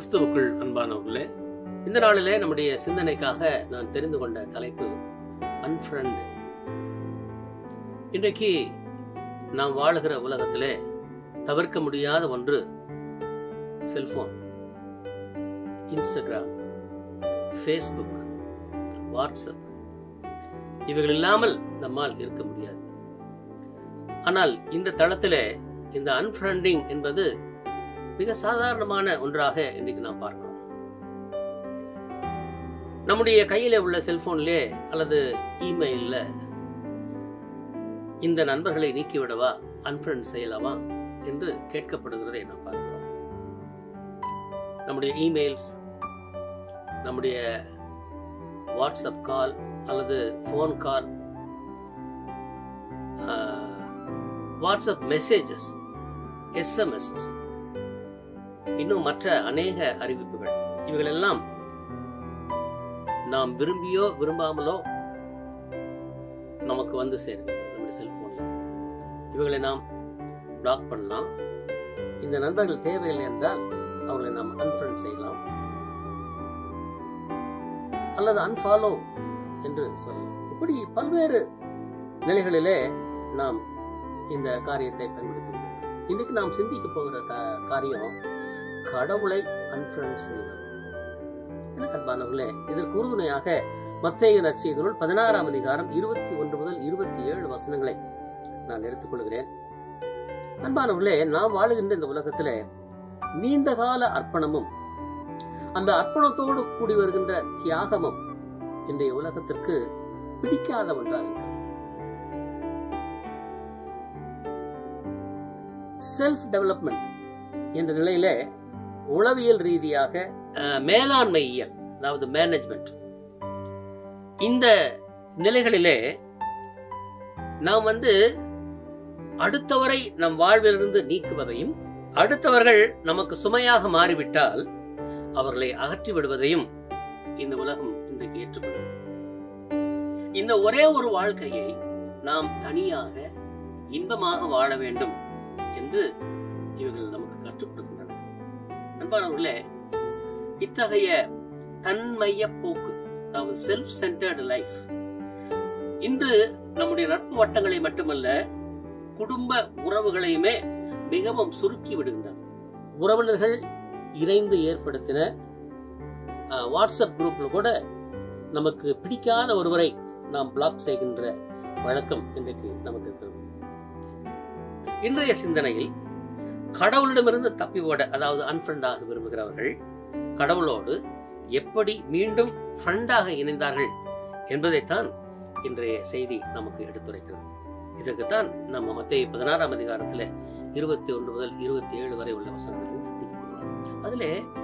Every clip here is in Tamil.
கிறிஸ்துவுக்குள் அன்பானவர்களே இந்த நாளிலே நம்முடைய சிந்தனைக்காக நான் தெரிந்து கொண்ட தலைப்பு அன்ஃப்ரெண்ட் இன்றைக்கு நாம் வாழுகிற உலகத்திலே தவிர்க்க முடியாத ஒன்று செல்போன் இன்ஸ்டாகிராம் ஃபேஸ்புக் வாட்ஸ்அப் இவைகள் இல்லாமல் நம்மால் இருக்க முடியாது ஆனால் இந்த தளத்திலே இந்த அன்ஃப்ரெண்டிங் என்பது மிக சாதாரணமான ஒன்றாக இன்றைக்கு நாம் பார்க்கிறோம் நம்முடைய கையில உள்ள செல்போன்லே அல்லது இமெயில்ல இந்த நண்பர்களை நீக்கிவிடவா அன்ஃப்ரெண்ட் செய்யலாமா என்று கேட்கப்படுகிறதை நாம் பார்க்கிறோம் நம்முடைய இமெயில்ஸ் நம்முடைய வாட்ஸ்அப் கால் அல்லது phone call WhatsApp messages SMS இன்னும் மற்ற அநேக அறிவிப்புகள் இவைகள் எல்லாம் நாம் விரும்பியோ விரும்பாமலோ நமக்கு வந்து சேருது நம்முடைய செல்போன்ல இவைகளை நாம் பிளாக் பண்ணலாம் இந்த நண்பர்கள் தேவையில்லை என்றால் அவர்களை நாம் அன்ஃப்ரெண்ட் செய்யலாம் அல்லது அன்ஃபாலோ என்று சொல்லலாம் இப்படி பல்வேறு நிலைகளிலே நாம் இந்த காரியத்தை பயன்படுத்துகிறோம் இன்னைக்கு நாம் சிந்திக்க போகிற க- காரியம் கடவுளை அன்ஃப்ரெண்ட் செய்வது எனக்கு அன்பானவர்களே இதற்கு உறுதுணையாக மத்திய நற்செய்தியுள் பதினாறாம் அதிகாரம் இருபத்தி ஒன்று முதல் இருபத்தி ஏழு வசனங்களை நான் எடுத்துக்கொள்கிறேன் அன்பானவர்களே நாம் வாழுகின்ற இந்த உலகத்திலே நீண்ட கால அர்ப்பணமும் அந்த அர்ப்பணத்தோடு கூடி வருகின்ற தியாகமும் இன்றைய உலகத்திற்கு பிடிக்காத ஒன்றாக இருக்கிறது. செல்ஃப் டெவலப்மெண்ட் என்ற நிலையில உளவியல் ரீதியாக அஹ், மேலாண்மையியல் அதாவது மேனேஜ்மெண்ட் இந்த நிலைகளிலே நாம் வந்து அடுத்தவரை நம் வாழ்விலிருந்து நீக்குவதையும் அடுத்தவர்கள் நமக்கு சுமையாக மாறிவிட்டால் அவர்களை அகற்றி விடுவதையும் இந்த உலகம் இன்றைக்கு ஏற்றுக்கொள்ளும் இந்த ஒரே ஒரு வாழ்க்கையை நாம் தனியாக இன்பமாக வாழ வேண்டும் என்று இவர்கள் நமக்கு கற்றுக் கொடுக்கின்றன அன்பானவர்களே இத்தகைய தன்மைய போக்கு அதாவது செல்ஃப் சென்டர்டு லைஃப் இன்று நம்முடைய நட்பு வட்டங்களை மட்டுமல்ல குடும்ப உறவுகளையுமே மிகவும் சுருக்கி விடுகின்றன உறவினர்கள் இணைந்து ஏற்படுத்தின அஹ், வாட்ஸ்அப் குரூப்ல கூட நமக்கு பிடிக்காத ஒருவரை நாம் பிளாக் செய்கின்ற வழக்கம் இன்றைக்கு நமக்கு இருக்கிறது இன்றைய சிந்தனையில் கடவுளிடமிருந்து தப்பி ஓட அதாவது அன்ஃப்ரெண்டாக விரும்புகிறவர்கள் கடவுளோடு எப்படி மீண்டும் ஃப்ரெண்டாக இணைந்தார்கள் என்பதைத்தான் இன்றைய செய்தி நமக்கு எடுத்துரைக்கிறது இதற்குத்தான் நம்ம மத்திய பதினாறாம் அதிகாரத்துல இருபத்தி ஒன்று முதல் இருபத்தி ஏழு வரை உள்ள வசனங்களை சிந்திக்க போகிறோம் அதுல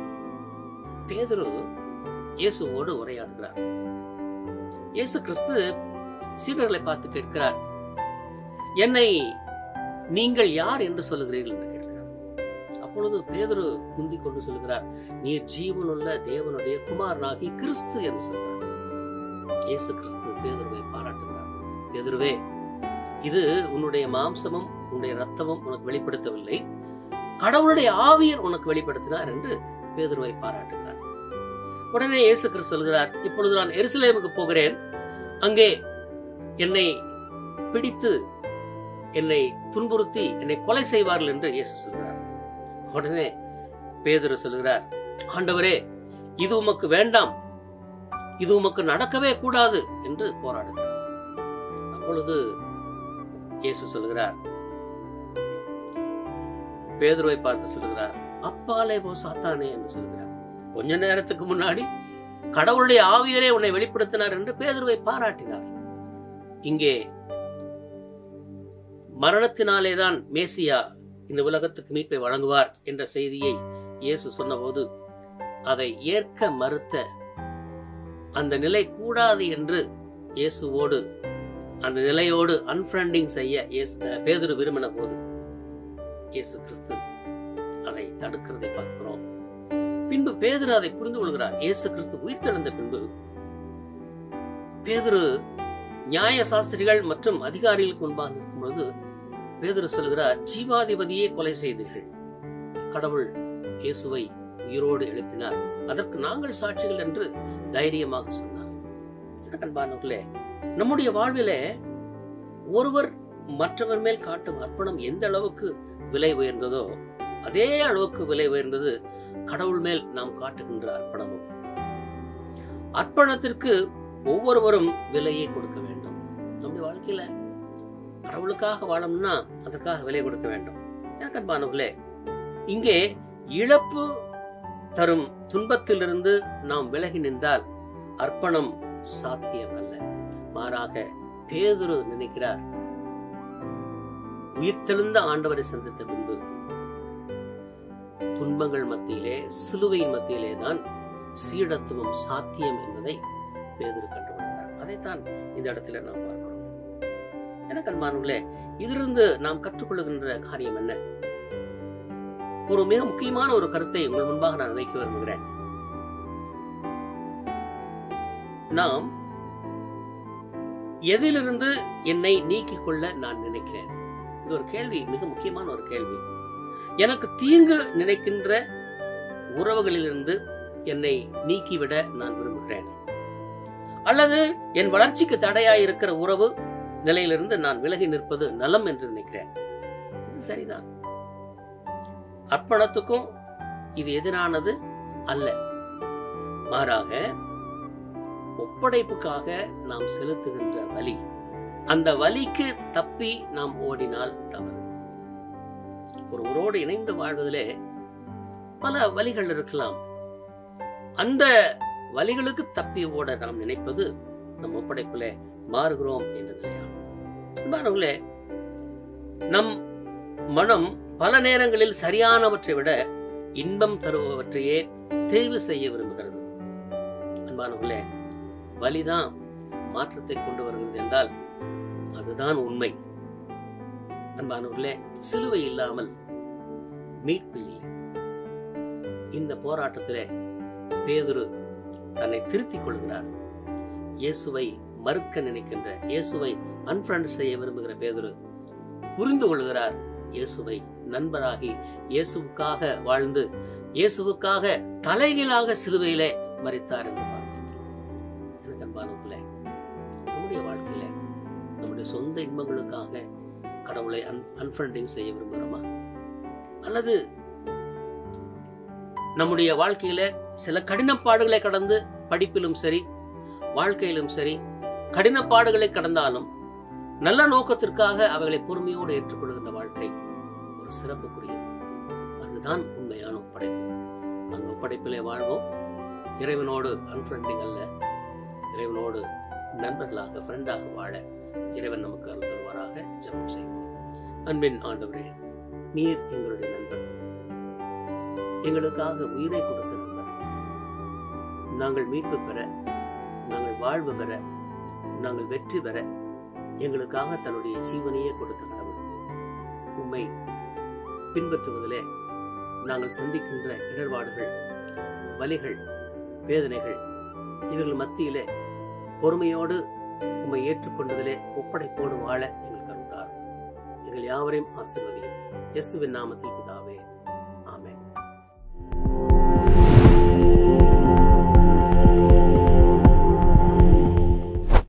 பேதுரு இயேசுவோடு உரையாடுகிறார் இயேசு கிறிஸ்து சீடர்களை பார்த்து கேட்கிறார் என்னை நீங்கள் யார் என்று சொல்லுகிறீர்கள் என்று கேட்கிறார் அப்பொழுது பேதுரு முந்திக் கொண்டு சொல்லுகிறார் நீர் ஜீவனுள்ள தேவனுடைய குமாரனாகி கிறிஸ்து என்று சொல்கிறார் இயேசு கிறிஸ்து பேதுருவை பாராட்டுகிறார் பேதுருவே இது உன்னுடைய மாம்சமும் உன்னுடைய ரத்தமும் உனக்கு வெளிப்படுத்தவில்லை கடவுளுடைய ஆவியர் உனக்கு வெளிப்படுத்தினார் என்று பேதுருவை பாராட்டுகிறார் உடனே இயேசு கிறிஸ்து சொல்கிறார் இப்பொழுது நான் எருசலேமுக்கு போகிறேன் அங்கே என்னை பிடித்து என்னை துன்புறுத்தி என்னை கொலை செய்வார்கள் என்று இயேசு சொல்கிறார் உடனே பேதுரு சொல்கிறார் ஆண்டவரே இது உமக்கு வேண்டாம் இது உமக்கு நடக்கவே கூடாது என்று போராடுகிறார் அப்பொழுது இயேசு சொல்கிறார் பேதுருவை பார்த்து சொல்கிறார் அப்பாலே போ சாத்தானே என்று சொல்கிறார் கொஞ்ச நேரத்துக்கு முன்னாடி கடவுளுடைய ஆவியரே உன்னை வெளிப்படுத்தினார் என்று பேதுருவை பாராட்டினார் இங்கே மரணத்தினாலேதான் மேசியா இந்த உலகத்துக்கு மீட்பை வழங்குவார் என்ற செய்தியை இயேசு சொன்னபோது அதை ஏற்க மறுத்த அந்த நிலை கூடாது என்று இயேசுவோடு அந்த நிலையோடு அன்ஃப்ரெண்டிங் செய்ய இயேசு பேதுரு விரும்பின போது இயேசு கிறிஸ்து அதை தடுக்கிறதை பார்க்கிறோம் பின்பு பேதுரு அதை புரிந்து கொள்கிறார் இயேசு கிறிஸ்து உயிர்த்தெழுந்த பின்பு பேதுரு நியாய சாஸ்திரிகள் மற்றும் அதிகாரிகளுக்கு முன்பாக நிற்கும் பொழுது பேதுரு சொல்கிறார் ஜீவாதிபதியே கொலை செய்தீர்கள் கடவுள் இயேசுவை உயிரோடு எழுப்பினார் அதற்கு நாங்கள் சாட்சிகள் என்று தைரியமாக சொன்னார் எனக்கு அன்பானவர்களே நம்முடைய வாழ்விலே ஒருவர் மற்றவர் மேல் காட்டும் அர்ப்பணம் எந்த அளவுக்கு விலை உயர்ந்ததோ அதே அளவுக்கு விலை உயர்ந்தது கடவுள் மேல் நாம் காட்டுகின்ற அர்ப்பணமும் அர்ப்பணத்திற்கு ஒவ்வொருவரும் விலையை கொடுக்க வேண்டும் நம்முடைய வாழ்க்கையில கடவுளுக்காக வாழணும்னா அதற்காக விலை கொடுக்க வேண்டும் எனக்கு அன்பானவர்களே இங்கே இழப்பு தரும் துன்பத்திலிருந்து நாம் விலகி நின்றால் அர்ப்பணம் சாத்தியம் அல்ல மாறாக பேதுரு நினைக்கிறார் உயிர்த்தெழுந்த ஆண்டவரை சந்தித்த பின்பு துன்பங்கள் மத்தியிலே சிலுவையின் மத்தியிலே தான் சீடத்துவம் சாத்தியம் என்பதை பேதுரு கண்டுகொண்டார் அதைத்தான் இந்த இடத்துல நாம் பார்க்கிறோம் எனக்கு அன்பானவர்களே இதிலிருந்து நாம் கற்றுக்கொள்ளுகின்ற காரியம் என்ன ஒரு மிக முக்கியமான ஒரு கருத்தை உங்கள் முன்பாக நான் வைக்க விரும்புகிறேன் நாம் எதிலிருந்து என்னை நீக்கிக் கொள்ள நான் நினைக்கிறேன் இது ஒரு கேள்வி மிக முக்கியமான ஒரு கேள்வி எனக்கு தீங்கு நினைக்கின்ற உறவுகளிலிருந்து என்னை நீக்கிவிட நான் விரும்புகிறேன் அல்லது என் வளர்ச்சிக்கு தடையாய் இருக்கிற உறவு நிலையிலிருந்து நான் விலகி நிற்பது நலம் என்று நினைக்கிறேன் இது சரிதான் அர்ப்பணத்துக்கும் இது எதிரானது அல்ல மாறாக ஒப்படைப்புக்காக நாம் செலுத்துகின்ற வலி அந்த வலிக்கு தப்பி நாம் ஓடினால் தவறு ஒருவரோடு இணைந்து வாழ்வதிலே பல வழிகள் இருக்கலாம் அந்த வழிகளுக்கு தப்பி ஓட நாம் நினைப்பது நம் ஒப்படைப்பிலே மாறுகிறோம் என்ற நிலையாகும் அன்பானவர்களே நம் மனம் பல நேரங்களில் சரியானவற்றை விட இன்பம் தருபவற்றையே தேர்வு செய்ய விரும்புகிறது அன்பானவர்களே வலிதான் மாற்றத்தை கொண்டு வருகிறது என்றால் அதுதான் உண்மை அன்பானவர்களே சிலுவை இல்லாமல் மீட்பு இல்லை இந்த போராட்டத்திலே பேதுரு தன்னை திருத்திக் கொள்கிறார் இயேசுவை மறுக்க நினைக்கின்ற இயேசுவை அன்ஃப்ரெண்ட் செய்ய விரும்புகிற பேதுரு புரிந்து கொள்கிறார் இயேசுவை நண்பராகி இயேசுவுக்காக வாழ்ந்து இயேசுவுக்காக தலைகீழாக சிலுவையிலே மறித்தார் என்று பார்க்கிறோம் எனக்கு அன்பானவர்களே நம்முடைய வாழ்க்கையில நம்முடைய சொந்த இன்பங்களுக்காக கடவுளை அன்ஃப்ரெண்டிங் செய்ய விரும்புகிறோமா அல்லது நம்முடைய வாழ்க்கையில சில கடினப்பாடுகளை கடந்து படிப்பிலும் சரி வாழ்க்கையிலும் சரி கடினப்பாடுகளை கடந்தாலும் நல்ல நோக்கத்திற்காக அவைகளை பொறுமையோடு ஏற்றுக்கொள்கின்ற வாழ்க்கை ஒரு சிறப்புக்குரியது அதுதான் உண்மையான ஒப்படைப்பு அந்த ஒப்படைப்பிலே வாழ்வோம் இறைவனோடு அன்ஃப்ரெண்டிங் அல்ல இறைவனோடு நண்பர்களாக ஃப்ரெண்டாக வாழ இறைவன் நமக்கு அருள் தருவாராக ஜெபம் செய்வோம் அன்பின் ஆண்டவரே நீர் எங்களுடைய நண்பன் எங்களுக்காக உயிரை கொடுத்த நண்பன் நாங்கள் மீட்பு பெற நாங்கள் வாழ்வு பெற நாங்கள் வெற்றி பெற எங்களுக்காக தன்னுடைய ஜீவனையே கொடுத்த கடவுள் உண்மை பின்பற்றுவதிலே நாங்கள் சந்திக்கின்ற இடர்பாடுகள் வலிகள் வேதனைகள் இவர்கள் மத்தியிலே பொறுமையோடு உம்மை ஏற்றுக்கொண்டதிலே ஒப்படைப்போடு வாழ எங்களுக்கு அருந்தார் எங்கள் யாவரையும் ஆசிர்வதியும் இயேசுவின் நாமத்தில் பிதா